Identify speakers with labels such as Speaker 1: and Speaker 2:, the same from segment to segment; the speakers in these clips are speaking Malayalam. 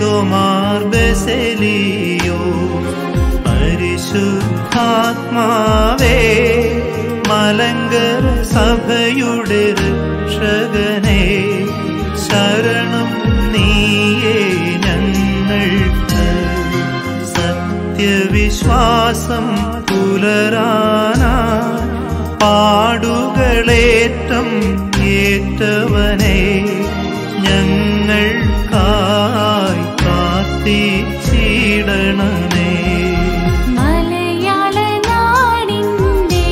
Speaker 1: എൽദോമാർ ബെസലിയോ പരിശുദ്ധാത്മാവേ മലങ്കര സഭയുടെ രക്ഷകനെ ശരണം നീയേ ഞങ്ങൾക്ക് സത്യവിശ്വാസം പുലരാനാ പാടുകളേറ്റം ഏറ്റവനെ ഞങ്ങൾക്കായി പ്രാർത്ഥിച്ചിടണമേ
Speaker 2: മലയാള നാടിൻ്റെ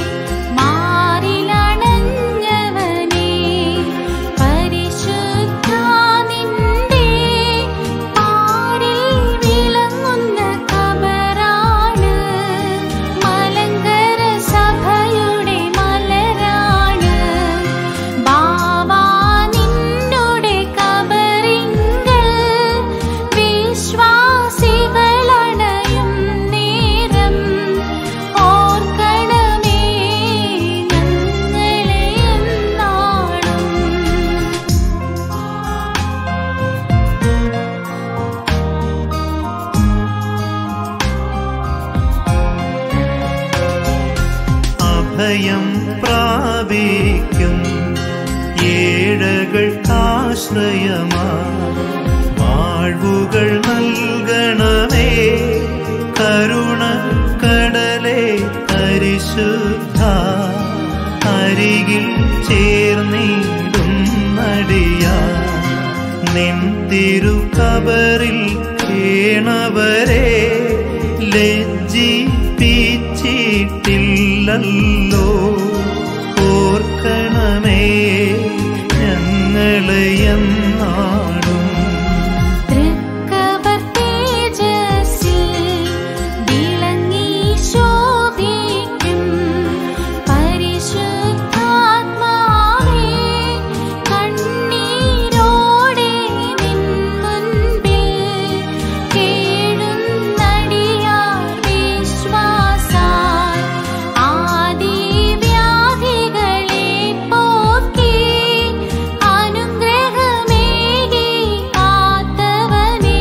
Speaker 2: മാറിലണഞ്ഞവനേ പരിശുദ്ധ നിന്റെ പാരിൽ വിളങ്ങുന്ന കബറാണ് മലങ്കര സഭയുടെ മലരാണ് ബാവാ നിന്നുടെ കബറിങ്കൽ വിശ്വാസികളണയും നേരം ഓർക്കണമേ ഞങ്ങളെ എന്നാളും
Speaker 1: അഭയം പ്രാപിക്കും ഏഴകൾക്കാശ്രയമാ വാഴ്വുകൾ നൽകണമേ കരുണ കടലേ പരിശുദ്ധ അരികിൽ ചേർന്നിടുന്നടിയ നിൻ തിരുക്കബറിൽ കേണവരെ ലജ്ജിപ്പിച്ചിട്ടില്ലല്ലോ ഓർക്കണമേ ഞങ്ങളെ എന്നാടും
Speaker 2: തൃക്കബർ തേജസ്സിൽ വിളങ്ങി ശോഭിക്കും പരിശുദ്ധാത്മാവേ കണ്ണീരോടെ നിൻ മുൻപിൽ കേഴുന്നടിയാർ വിശ്വാസാൽ ആദിവ്യാധികളെ പോക്കി അനുഗ്രഹമേകി കാത്തവനേ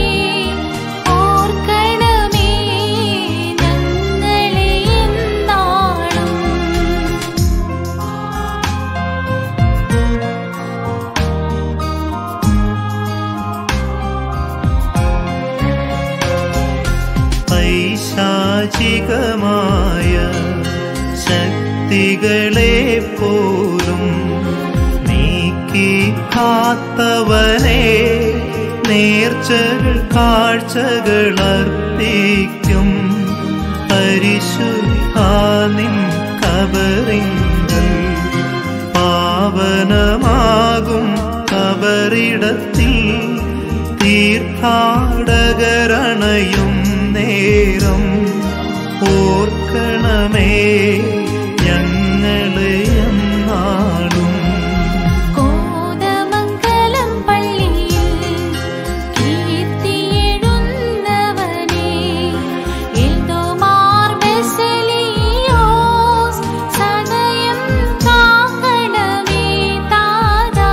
Speaker 2: ഓർക്കണമേ ഞങ്ങളെ എന്നാളും
Speaker 1: പൈശാചികമായ ശക്തികളെ പോലും നീക്കി കാത്തവനെ നേർച്ചകൾ കാഴ്ചകൾ അർപ്പിക്കും പരിശുദ്ധാനിൻ കബറിങ്കൽ പാവനമാകും കബറിടത്തിൽ തീർത്ഥാടകരണയും നേരം ഓർക്കണമേ ഞങ്ങളെ എന്നാടും
Speaker 2: കോതമംഗലം പള്ളിയിൽ കീർത്തിയെഴുന്നവനേ എൽദോമാർ ബെസലിയോസ് സദയം കാക്കണമേ താതാ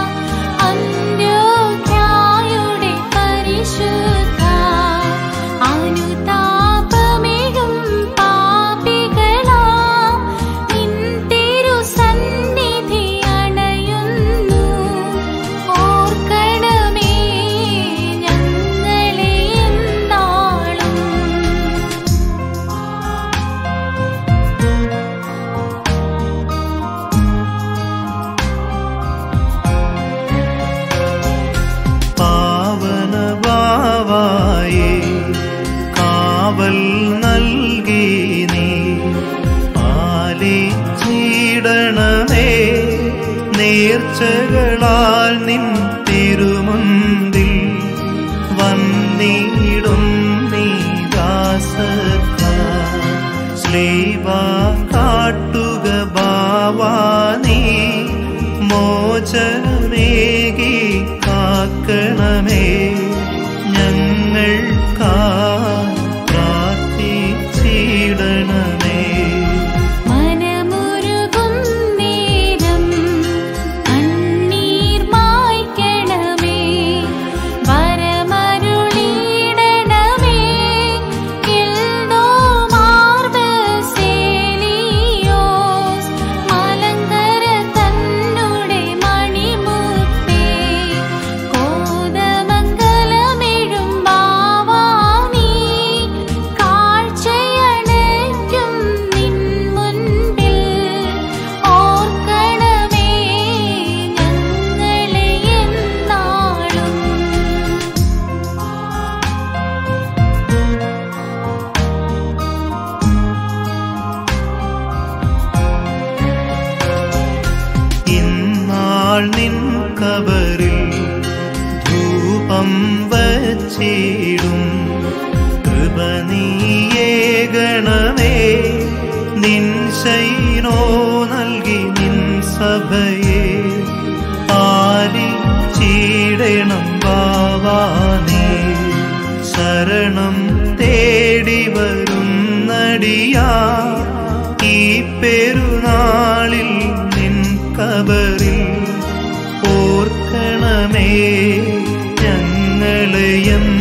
Speaker 2: അന്യോന്യായുടെ പരിശുദ്ധ അനുതാപമേകും പാപികളാം നിൻ തിരുസന്നിധി അണയുന്നു ഓർക്കണമേ ഞങ്ങളെ എന്നാളും
Speaker 1: പാവനഭാവായേ കാവൽ നൽകി നീ പാലിച്ചിടണമേ നേർച്ചകളാൽ നിൻ തിരുമുന്തിൽ വന്നിടും നീ ദാസർക്ക ശ്ലീവ കാട്ടുക ബാവാ നീ മോചനമേകി കാക്കണമേ ഞങ്ങൾക്കാ പ്രാർത്ഥിച്ചിടണമേ
Speaker 2: മനമുരുകും നേരം കണ്ണീ
Speaker 1: വച്ചിടും കൃപ നീയേകണമേ നിൻ ശൈനോ നൽകി നിൻ സഭയെ പാലിച്ചിടണം ബാവാനേ ശരണം തേടി വരുന്നടിയാ ഈ പെരുന്നാളിൽ നിൻ കബറിൽ ഓർക്കണമേ ഞങ്ങളെയും